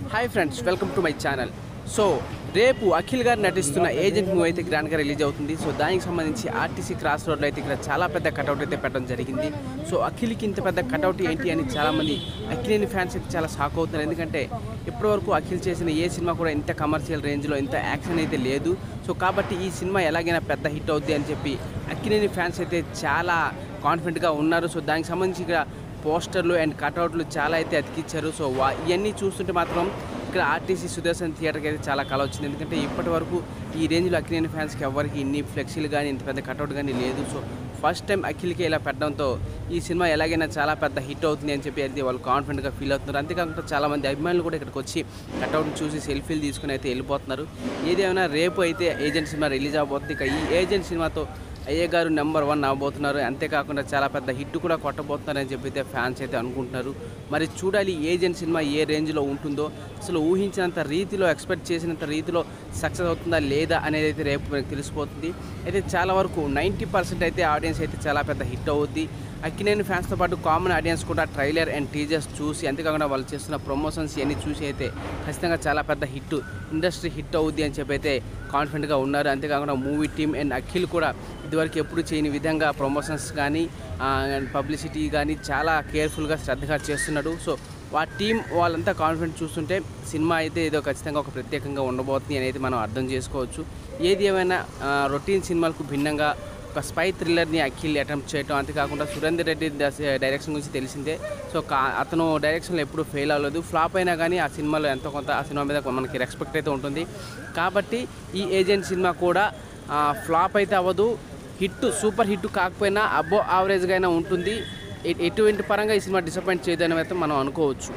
hi friends welcome to my channel so రేపు అఖిల్ గారు నటిస్తున్న ఏజెంట్ మూవీ అయితే గ్రాండ్గా రిలీజ్ అవుతుంది సో దానికి సంబంధించి ఆర్టీసీ క్రాస్ రోడ్లో అయితే ఇక్కడ చాలా పెద్ద కటౌట్ అయితే పెట్టడం జరిగింది సో అఖిల్కి ఇంత పెద్ద కటౌట్ ఏంటి అని చాలామంది అఖిలేని ఫ్యాన్స్ అయితే చాలా షాక్ అవుతున్నారు ఎందుకంటే ఇప్పటివరకు అఖిల్ చేసిన ఏ సినిమా కూడా ఇంత కమర్షియల్ రేంజ్లో ఇంత యాక్షన్ అయితే లేదు సో కాబట్టి ఈ సినిమా ఎలాగైనా పెద్ద హిట్ అవుద్ది అని చెప్పి అఖిలేని ఫ్యాన్స్ అయితే చాలా కాన్ఫిడెంట్గా ఉన్నారు సో దానికి సంబంధించి ఇక్కడ పోస్టర్లు అండ్ కటౌట్లు చాలా అయితే అతికిచ్చారు సో వా ఇవన్నీ చూస్తుంటే మాత్రం ఇక్కడ ఆర్టీసీ సుదర్శన్ థియేటర్కి అయితే చాలా కళ వచ్చింది ఎందుకంటే ఇప్పటి వరకు ఈ రేంజ్లో అఖిలేని ఫ్యాన్స్కి ఎవరికి ఇన్ని ఫ్లెక్సీలు కానీ ఇంత పెద్ద కటౌట్ కానీ లేదు సో ఫస్ట్ టైం అఖిల్కి ఇలా పెట్టడంతో ఈ సినిమా ఎలాగైనా చాలా పెద్ద హిట్ అవుతుంది అని చెప్పి అయితే వాళ్ళు కాన్ఫిడెంట్గా ఫీల్ అవుతున్నారు అంతేకాకుండా చాలామంది అభిమానులు కూడా ఇక్కడికి వచ్చి కటౌట్ని చూసి సెల్ఫీలు తీసుకుని అయితే వెళ్ళిపోతున్నారు ఏదేమైనా రేపు అయితే ఏజెంట్ సినిమా రిలీజ్ అవబోతుంది ఇక ఈ ఏజెంట్ సినిమాతో అయ్య గారు నెంబర్ వన్ అవ్వబోతున్నారు అంతేకాకుండా చాలా పెద్ద హిట్ కూడా కొట్టబోతున్నారని చెప్పి అయితే ఫ్యాన్స్ అయితే అనుకుంటున్నారు మరి చూడాలి ఏజెంట్ సినిమా ఏ రేంజ్లో ఉంటుందో అసలు ఊహించినంత రీతిలో ఎక్స్పెక్ట్ చేసినంత రీతిలో సక్సెస్ అవుతుందా లేదా అనేది అయితే రేపు మనకు తెలిసిపోతుంది అయితే చాలా వరకు నైంటీ పర్సెంట్ అయితే ఆడియన్స్ అయితే చాలా పెద్ద హిట్ అవుద్ది అక్కినేని ఫ్యాన్స్తో పాటు కామన్ ఆడియన్స్ కూడా ట్రైలర్ అండ్ టీజర్స్ చూసి అంతేకాకుండా వాళ్ళు చేస్తున్న ప్రమోషన్స్ ఇవన్నీ చూసి అయితే ఖచ్చితంగా చాలా పెద్ద హిట్ ఇండస్ట్రీ హిట్ అవుద్ది అని చెప్పి అయితే కాన్ఫిడెంట్గా ఉన్నారు అంతేకాకుండా మూవీ టీమ్ అండ్ అఖిల్ కూడా ఇదివరకు ఎప్పుడు చేయని విధంగా ప్రమోషన్స్ కానీ అండ్ పబ్లిసిటీ కానీ చాలా కేర్ఫుల్గా శ్రద్ధగా చేస్తున్నాడు సో ఆ టీం వాళ్ళంతా కాన్ఫిడెంట్ చూస్తుంటే సినిమా అయితే ఏదో ఖచ్చితంగా ఒక ప్రత్యేకంగా ఉండబోతుంది అనేది మనం అర్థం చేసుకోవచ్చు ఏది ఏమైనా రొటీన్ సినిమాలకు భిన్నంగా ఒక స్పై థ్రిల్లర్ని అఖిల్ అటెంప్ట్ చేయటం అంతేకాకుండా సురేందర్ రెడ్డి దశ- డైరెక్షన్ గురించి తెలిసిందే సో కా అతను డైరెక్షన్లో ఎప్పుడు ఫెయిల్ అవ్వలేదు ఫ్లాప్ అయినా కానీ ఆ సినిమాలో ఎంతో కొంత ఆ సినిమా మీద మనకి రెస్పెక్ట్ అయితే ఉంటుంది కాబట్టి ఈ ఏజెంట్ సినిమా కూడా ఆ, ఫ్లాప్ అయితే అవ్వదు హిట్ సూపర్ హిట్ కాకపోయినా అబో యావరేజ్గా అయినా ఉంటుంది ఎ- ఎటువంటి పరంగా ఈ సినిమా డిసప్పాయింట్ చేయదని అయితే మనం అనుకోవచ్చు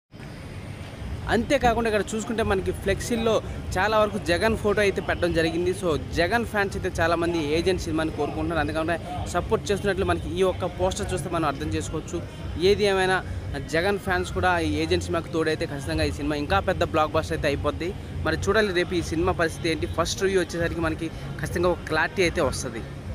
అంతేకాకుండా ఇక్కడ చూసుకుంటే మనకి ఫ్లెక్సీల్లో చాలా వరకు జగన్ ఫోటో అయితే పెట్టడం జరిగింది సో జగన్ ఫ్యాన్స్ అయితే చాలామంది ఏజెంట్ సినిమాని కోరుకుంటున్నారు అందుకంటే సపోర్ట్ చేస్తున్నట్లు మనకి ఈ ఒక్క పోస్టర్ చూస్తే మనం అర్థం చేసుకోవచ్చు ఏది ఏమైనా జగన్ ఫ్యాన్స్ కూడా ఈ ఏజెంట్ సినిమాకి తోడైతే ఖచ్చితంగా ఈ సినిమా ఇంకా పెద్ద బ్లాక్ బస్టర్ అయితే అయిపోద్ది మరి చూడాలి రేపు ఈ సినిమా పరిస్థితి ఏంటి ఫస్ట్ రివ్యూ వచ్చేసరికి మనకి ఖచ్చితంగా ఒక క్లారిటీ అయితే వస్తుంది